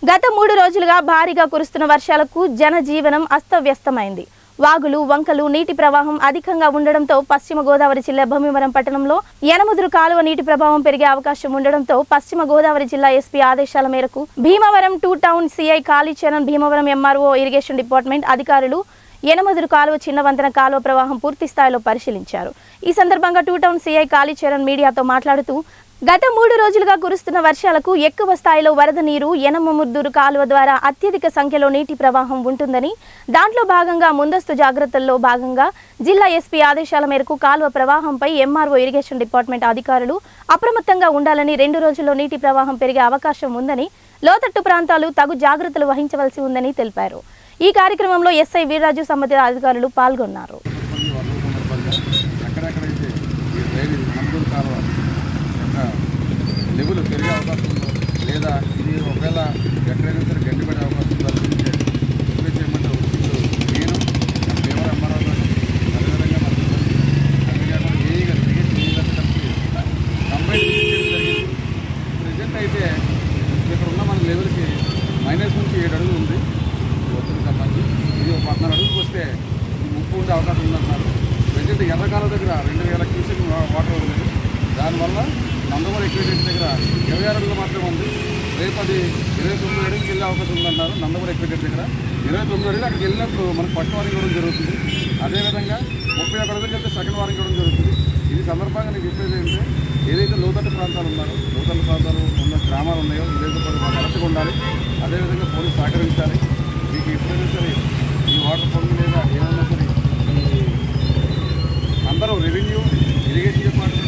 గత మూడు రోజులుగా భారీగా కురుస్తున్న వర్షాలకు జనజీవనం అస్తవ్యస్తమైంది వాగులు వంకలు నీటి ప్రవాహం అధికంగా ఉండడంతో పశ్చిమ గోదావరి జిల్లా భీమవరం పట్టణంలో యనముదురు కాలువ నీటి ప్రభావం పెరిగే అవకాశం ఉండడంతో పశ్చిమ గోదావరి జిల్లా ఎస్పీ ఆదేశాల మేరకు Bhimavaram two town CI Kalicharan Bhimavaram MRO irrigation department అధికారులు యనమదురు కాలువ చిన్న వంతెన కాలువ ప్రవాహం పూర్తి స్థాయిలో పరిశీలించారు ఈ సందర్భంగా టూ టౌన్ సిఐ కాళీచరణ్ మీడియాతో మాట్లాడుతూ గత మూడు రోజులుగా కురుస్తున్న వర్షాలకు ఎక్కువ స్థాయిలో వరద నీరు యనమముద్దూరు కాలువ ద్వారా అత్యధిక సంఖ్యలో నీటి ప్రవాహం ఉంటుందని దాంట్లో భాగంగా ముందస్తు జాగ్రత్తల్లో భాగంగా జిల్లా ఎస్పీ ఆదేశాల మేరకు కాలువ ప్రవాహంపై ఎంఆర్ఓ ఇరిగేషన్ డిపార్ట్మెంట్ అధికారులు అప్రమత్తంగా ఉండాలని రెండు రోజుల్లో నీటి ప్రవాహం పెరిగే అవకాశం ఉందని లోతట్టు ప్రాంతాలు తగు జాగ్రత్తలు వహించవలసి ఉందని తెలిపారు ఈ కార్యక్రమంలో ఎస్ఐ వీర్రాజు సంబంధిత అధికారులు పాల్గొన్నారు కొన్ని వరదల సందర్భంగా ఎక్కడెక్కడైతే ఈ డ్రైనేజ్ నందూరు కాలువ యొక్క లెవెల్ పెరిగే అవకాశం ఉందో లేదా ఇది ఒకవేళ ఎక్కడైనా సరే గండి పడే అవకాశం ఉందో గురించి రిక్వెస్ట్ చేయమంటే ఇప్పుడు నేను భీమవరం ఎంఆర్ఓ గారు అదేవిధంగా మన సిబ్బంది అంతేకాకుండా ఏఈ గారు రిగేషన్ ఏఈ గారు కలిసి కంబైన్ చేయడం జరిగింది ప్రజెంట్ అయితే ఇక్కడ ఉన్న మన లెవెల్కి మైనస్ నుంచి ఏడు అడుగులు ఉంది ఈ ఒత్తిడి సంబంధించి ఇది ఒక పద్నాలుగు అడుగులకు వస్తే ఇది ముప్పు ఉండే అవకాశం ఉందన్నారు ప్రజెంట్ ఎర్రకాల దగ్గర రెండు వేల క్యూసెక్ వాటర్ ఉంది దానివల్ల నందమూరి ఎక్విడెంట్ దగ్గర ఇరవై ఆరు అడుగులు మాత్రమే ఉంది రేపు అది ఇరవై తొమ్మిది అడుగులకు వెళ్ళే అవకాశం ఉందన్నారు నందమూరి ఎక్విడెంట్ దగ్గర ఇరవై తొమ్మిది అడుగులు అక్కడికి వెళ్ళినప్పుడు మనకు ఫస్ట్ వారింగ్ ఇవ్వడం జరుగుతుంది అదేవిధంగా ముప్పై ఒక్క అడుగులకు వెళ్తే సెకండ్ వారింగ్ ఇవ్వడం జరుగుతుంది ఇది సందర్భంగా నేను చెప్పేది ఏంటంటే ఏదైతే లోతట్టు ప్రాంతాలు ఉన్నారో లోతట్టు ప్రాంతాలు ఉన్న గ్రామాలు ఉన్నాయో ఇదైతే కూడా వాళ్ళు అలర్ట్గా ఉండాలి అదేవిధంగా పోలీసు సహకరించాలి మీకు ఎప్పుడైనా సరే ఈ వాటర్ పంపు లేదా ఏమైనా సరే ఈ అందరూ రెవెన్యూ ఇరిగేషన్ డిపార్ట్మెంట్